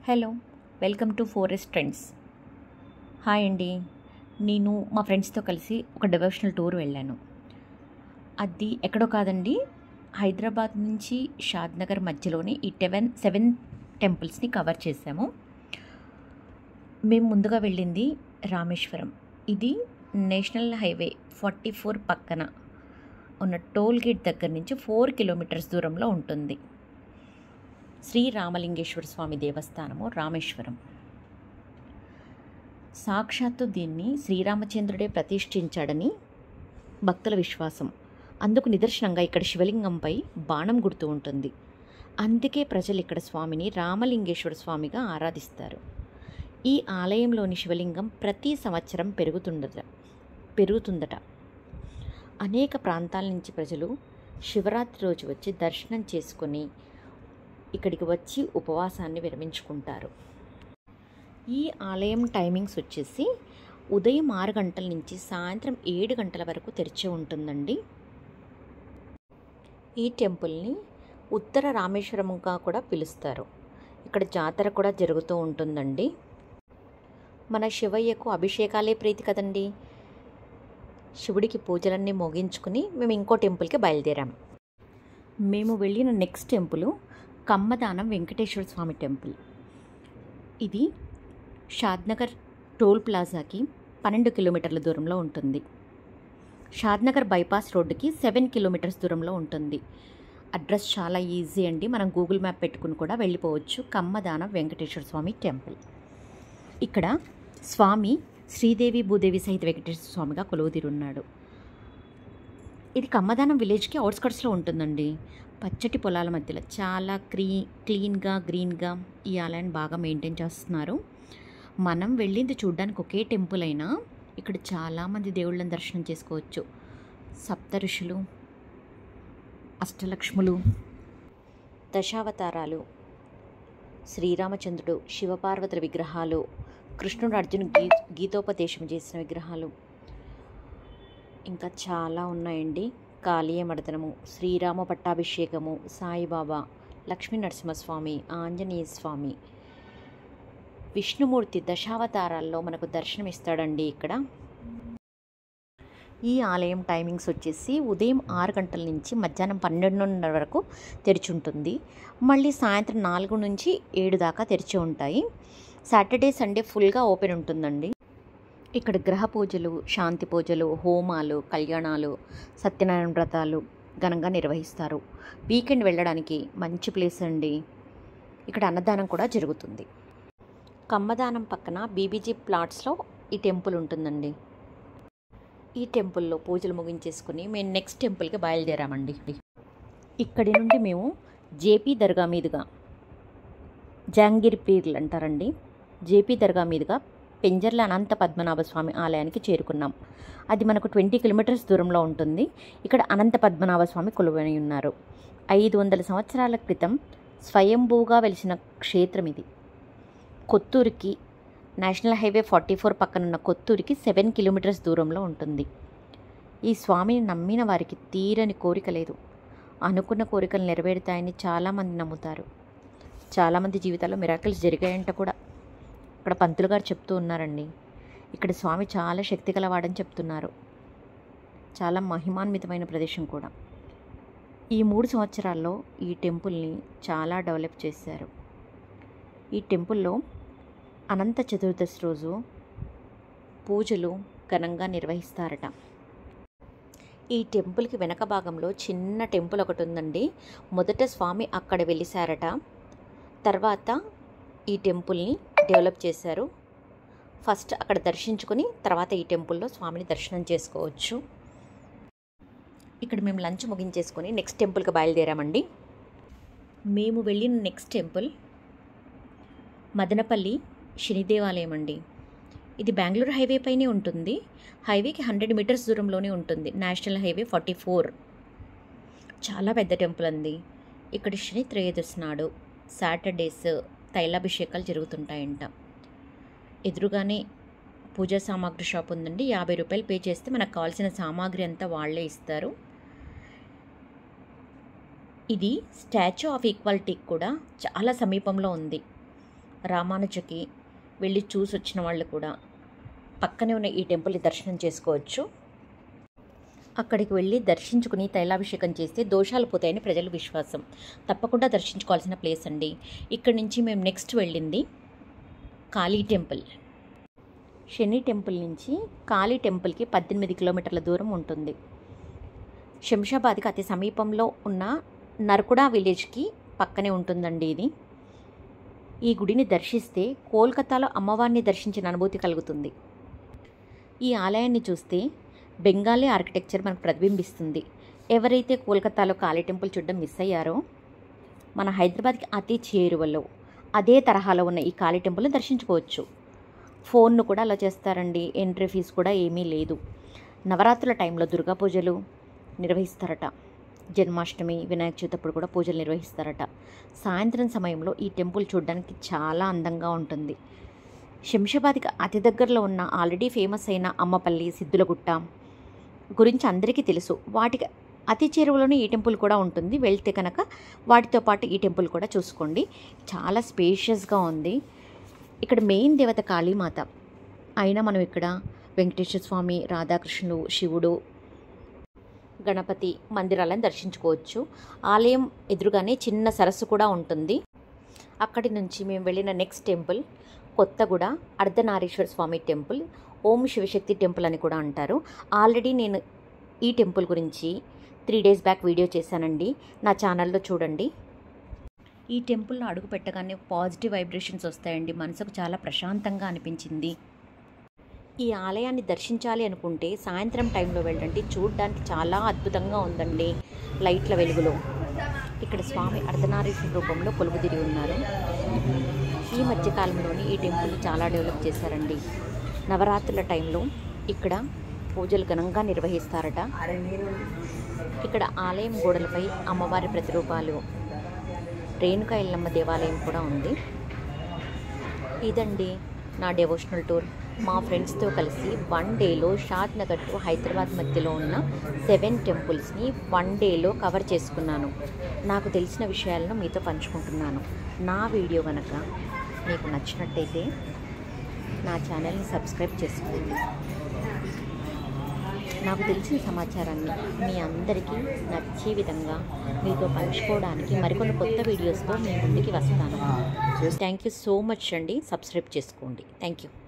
hello welcome to forest trends hi అండి నేను మా ఫ్రెండ్స్తో కలిసి ఒక డివోషనల్ టూర్ వెళ్ళాను అది ఎక్కడో కాదండి హైదరాబాద్ నుంచి షాద్నగర్ మధ్యలోని ఈ టెవెన్ సెవెన్ టెంపుల్స్ని కవర్ చేసాము మేము ముందుగా వెళ్ళింది రామేశ్వరం ఇది నేషనల్ హైవే ఫార్టీ ఫోర్ పక్కన ఉన్న టోల్ గేట్ దగ్గర నుంచి ఫోర్ కిలోమీటర్స్ దూరంలో ఉంటుంది శ్రీ రామలింగేశ్వర స్వామి దేవస్థానము రామేశ్వరం సాక్షాత్తు దీన్ని శ్రీరామచంద్రుడే ప్రతిష్ఠించాడని భక్తుల విశ్వాసం అందుకు నిదర్శనంగా ఇక్కడ శివలింగంపై బాణం గుర్తు ఉంటుంది అందుకే ప్రజలు ఇక్కడ స్వామిని రామలింగేశ్వర స్వామిగా ఆరాధిస్తారు ఈ ఆలయంలోని శివలింగం ప్రతి సంవత్సరం పెరుగుతుండట పెరుగుతుందట అనేక ప్రాంతాల నుంచి ప్రజలు శివరాత్రి రోజు వచ్చి దర్శనం చేసుకొని ఇక్కడికి వచ్చి ఉపవాసాన్ని విరమించుకుంటారు ఈ ఆలయం టైమింగ్స్ వచ్చేసి ఉదయం ఆరు గంటల నుంచి సాయంత్రం ఏడు గంటల వరకు తెరిచి ఉంటుందండి ఈ టెంపుల్ని ఉత్తర రామేశ్వరంగా కూడా పిలుస్తారు ఇక్కడ జాతర కూడా జరుగుతూ ఉంటుందండి మన శివయ్యకు అభిషేకాలే ప్రీతి కదండి శివుడికి పూజలన్నీ మోగించుకుని మేము ఇంకో టెంపుల్కి బయలుదేరాం మేము వెళ్ళిన next temple Kammadanam Venkateswara Swamy temple ఇది షాద్నగర్ టోల్ ప్లాజాకి పన్నెండు కిలోమీటర్ల దూరంలో ఉంటుంది షాద్నగర్ బైపాస్ రోడ్డుకి సెవెన్ కిలోమీటర్స్ దూరంలో ఉంటుంది అడ్రస్ చాలా ఈజీ అండి మనం గూగుల్ మ్యాప్ పెట్టుకుని కూడా వెళ్ళిపోవచ్చు కమ్మదానం వెంకటేశ్వర స్వామి టెంపుల్ ఇక్కడ స్వామి శ్రీదేవి భూదేవి సహిత వెంకటేశ్వర స్వామిగా కొలువుదీరున్నాడు ఇది కమ్మదానం విలేజ్కి అవుట్స్కట్స్లో ఉంటుందండి పచ్చటి పొలాల మధ్యలో చాలా క్రీ క్లీన్గా గ్రీన్గా ఈ ఆలయాన్ని బాగా మెయింటైన్ చేస్తున్నారు మనం వెళ్ళింది చూడడానికి ఒకే టెంపుల్ అయినా ఇక్కడ చాలామంది దేవుళ్ళని దర్శనం చేసుకోవచ్చు సప్త ఋషులు అష్టలక్ష్ములు దశావతారాలు శ్రీరామచంద్రుడు శివపార్వతుల విగ్రహాలు కృష్ణుడు అర్జును గీ గీతోపదేశం చేసిన విగ్రహాలు ఇంకా చాలా ఉన్నాయండి కాళీయ మర్దనము శ్రీరామ పట్టాభిషేకము సాయిబాబా లక్ష్మీ నరసింహస్వామి ఆంజనేయ స్వామి విష్ణుమూర్తి దశావతారాల్లో మనకు దర్శనమిస్తాడండి ఇక్కడ ఈ ఆలయం టైమింగ్స్ వచ్చేసి ఉదయం ఆరు గంటల నుంచి మధ్యాహ్నం పన్నెండున్నర వరకు తెరిచి ఉంటుంది మళ్ళీ సాయంత్రం నాలుగు నుంచి ఏడు దాకా తెరిచి ఉంటాయి సాటర్డే సండే ఫుల్గా ఓపెన్ ఉంటుందండి ఇక్కడ గ్రహ పూజలు శాంతి పూజలు హోమాలు కళ్యాణాలు సత్యనారాయణ వ్రతాలు ఘనంగా నిర్వహిస్తారు వీకెండ్ వెళ్ళడానికి మంచి ప్లేస్ అండి ఇక్కడ అన్నదానం కూడా జరుగుతుంది కమ్మదానం పక్కన బీబీజీ ప్లాట్స్లో ఈ టెంపుల్ ఉంటుందండి ఈ టెంపుల్లో పూజలు ముగించేసుకుని మేము నెక్స్ట్ టెంపుల్కి బయలుదేరామండి ఇక్కడి నుండి మేము జేపీ దర్గా మీదుగా జాంగీర్ పీర్లు అంటారండి జేపీ దర్గా మీదుగా పెంజర్ల అనంత పద్మనాభ స్వామి ఆలయానికి చేరుకున్నాం అది మనకు ట్వంటీ కిలోమీటర్స్ దూరంలో ఉంటుంది ఇక్కడ అనంత పద్మనాభ స్వామి కొలువని ఉన్నారు ఐదు వందల సంవత్సరాల క్రితం స్వయంభూగా వెలిసిన క్షేత్రం ఇది కొత్తూరుకి నేషనల్ హైవే ఫార్టీ ఫోర్ పక్కనున్న కొత్తూరుకి సెవెన్ కిలోమీటర్స్ దూరంలో ఉంటుంది ఈ స్వామిని నమ్మిన వారికి తీరని కోరిక లేదు అనుకున్న కోరికలు నెరవేరుతాయని చాలామంది నమ్ముతారు చాలామంది జీవితాల్లో మిరాకిల్స్ జరిగాయంట కూడా ఇక్కడ పంతులు గారు చెప్తూ ఉన్నారండి ఇక్కడ స్వామి చాలా శక్తి గలవాడని చెప్తున్నారు చాలా మహిమాన్వితమైన ప్రదేశం కూడా ఈ మూడు సంవత్సరాల్లో ఈ టెంపుల్ని చాలా డెవలప్ చేశారు ఈ టెంపుల్లో అనంత చతుర్దశి రోజు పూజలు ఘనంగా నిర్వహిస్తారట ఈ టెంపుల్కి వెనక భాగంలో చిన్న టెంపుల్ ఒకటి ఉందండి మొదట స్వామి అక్కడ వెలిసారట తర్వాత ఈ టెంపుల్ని డెవలప్ చేశారు ఫస్ట్ అక్కడ దర్శించుకొని తర్వాత ఈ టెంపుల్లో స్వామిని దర్శనం చేసుకోవచ్చు ఇక్కడ మేము లంచ్ ముగించేసుకొని నెక్స్ట్ టెంపుల్కి బయలుదేరామండి మేము వెళ్ళిన నెక్స్ట్ టెంపుల్ మదనపల్లి శని దేవాలయం అండి ఇది బెంగళూరు హైవే పైనే ఉంటుంది హైవేకి హండ్రెడ్ మీటర్స్ దూరంలోనే ఉంటుంది నేషనల్ హైవే ఫార్టీ ఫోర్ చాలా పెద్ద టెంపుల్ అండి ఇక్కడ శని త్రయోదశి నాడు సాటర్డేస్ తైలాభిషేకాలు జరుగుతుంటాయంట ఎదురుగానే పూజా సామాగ్రి షాప్ ఉందండి యాభై రూపాయలు పే చేస్తే మనకు కావాల్సిన సామాగ్రి అంతా వాళ్ళే ఇస్తారు ఇది స్టాచ్యూ ఆఫ్ ఈక్వాలిటీకి కూడా చాలా సమీపంలో ఉంది రామానుజకి వెళ్ళి చూసి వచ్చిన వాళ్ళు కూడా పక్కనే ఉన్న ఈ టెంపుల్ని దర్శనం చేసుకోవచ్చు అక్కడికి వెళ్ళి దర్శించుకుని తైలాభిషేకం చేస్తే దోషాలు పోతాయని ప్రజల విశ్వాసం తప్పకుండా దర్శించుకోవాల్సిన ప్లేస్ అండి ఇక్కడి నుంచి మేము నెక్స్ట్ వెళ్ళింది కాళీ టెంపుల్ శని టెంపుల్ నుంచి కాళీ టెంపుల్కి పద్దెనిమిది కిలోమీటర్ల దూరం ఉంటుంది శంషాబాద్కి అతి సమీపంలో ఉన్న నర్కుడా విలేజ్కి పక్కనే ఉంటుందండి ఇది ఈ గుడిని దర్శిస్తే కోల్కతాలో అమ్మవారిని దర్శించిన అనుభూతి కలుగుతుంది ఈ ఆలయాన్ని చూస్తే బెంగాలీ ఆర్కిటెక్చర్ మనకు ప్రతిబింబిస్తుంది ఎవరైతే కోల్కతాలో కాళీ టెంపుల్ చూడడం మిస్ అయ్యారో మన హైదరాబాద్కి అతి చేరువలో అదే తరహాలో ఉన్న ఈ కాళీ టెంపుల్ని దర్శించుకోవచ్చు ఫోన్ను కూడా అలా చేస్తారండి ఎంట్రీ ఫీజు కూడా ఏమీ లేదు నవరాత్రుల టైంలో దుర్గా పూజలు నిర్వహిస్తారట జన్మాష్టమి వినాయక చవితి అప్పుడు కూడా పూజలు నిర్వహిస్తారట సాయంత్రం సమయంలో ఈ టెంపుల్ చూడడానికి చాలా అందంగా ఉంటుంది శంషాబాద్కి అతి దగ్గరలో ఉన్న ఆల్రెడీ ఫేమస్ అయిన అమ్మపల్లి సిద్ధులగుట్ట గురించి అందరికీ తెలుసు వాటికి అతి చేరువలోనే ఈ టెంపుల్ కూడా ఉంటుంది వెళ్తే కనుక వాటితో పాటు ఈ టెంపుల్ కూడా చూసుకోండి చాలా స్పేషియస్గా ఉంది ఇక్కడ మెయిన్ దేవత కాళీమాత అయినా మనం ఇక్కడ వెంకటేశ్వర స్వామి రాధాకృష్ణులు శివుడు గణపతి మందిరాలను దర్శించుకోవచ్చు ఆలయం ఎదురుగానే చిన్న సరస్సు కూడా ఉంటుంది అక్కడి నుంచి మేము వెళ్ళిన next temple Kothaguda Ardhanareeswara Swamy temple Om Shivashakti temple అని కూడా అంటారు ఆల్రెడీ నేను ఈ టెంపుల్ గురించి త్రీ డేస్ బ్యాక్ వీడియో చేశానండి నా ఛానల్లో చూడండి ఈ టెంపుల్లో అడుగు పెట్టగానే పాజిటివ్ వైబ్రేషన్స్ వస్తాయండి మనసుకు చాలా ప్రశాంతంగా అనిపించింది ఈ ఆలయాన్ని దర్శించాలి అనుకుంటే సాయంత్రం టైంలో వెళ్ళండి చూడడానికి చాలా అద్భుతంగా ఉందండి లైట్ల వెలుగులో ఇక్కడ స్వామి అర్ధనారీశ్వర రూపంలో కొలువుదిరి ఉన్నారు ఈ మధ్యకాలంలోని ఈ టెంపుల్ చాలా డెవలప్ చేశారండి నవరాత్రుల టైంలో ఇక్కడ పూజలు ఘనంగా నిర్వహిస్తారట ఇక్కడ ఆలయం గోడలపై అమ్మవారి ప్రతిరూపాలు రేణుకా ఎల్లమ్మ దేవాలయం కూడా ఉంది ఇదండి నా డెవోషనల్ టూర్ మా ఫ్రెండ్స్తో కలిసి వన్ డేలో షాద్ నగర్ టు హైదరాబాద్ మధ్యలో ఉన్న సెవెన్ టెంపుల్స్ని వన్ డేలో కవర్ చేసుకున్నాను నాకు తెలిసిన విషయాలను మీతో పంచుకుంటున్నాను నా వీడియో కనుక మీకు నచ్చినట్టయితే నా ఛానల్ని సబ్స్క్రైబ్ చేసుకోండి నాకు తెలిసిన సమాచారాన్ని మీ అందరికీ నచ్చే విధంగా మీతో పంచుకోవడానికి మరికొన్ని కొత్త వీడియోస్తో మీ ముందుకి వస్తాను థ్యాంక్ యూ సో మచ్ అండి సబ్స్క్రైబ్ చేసుకోండి థ్యాంక్ యూ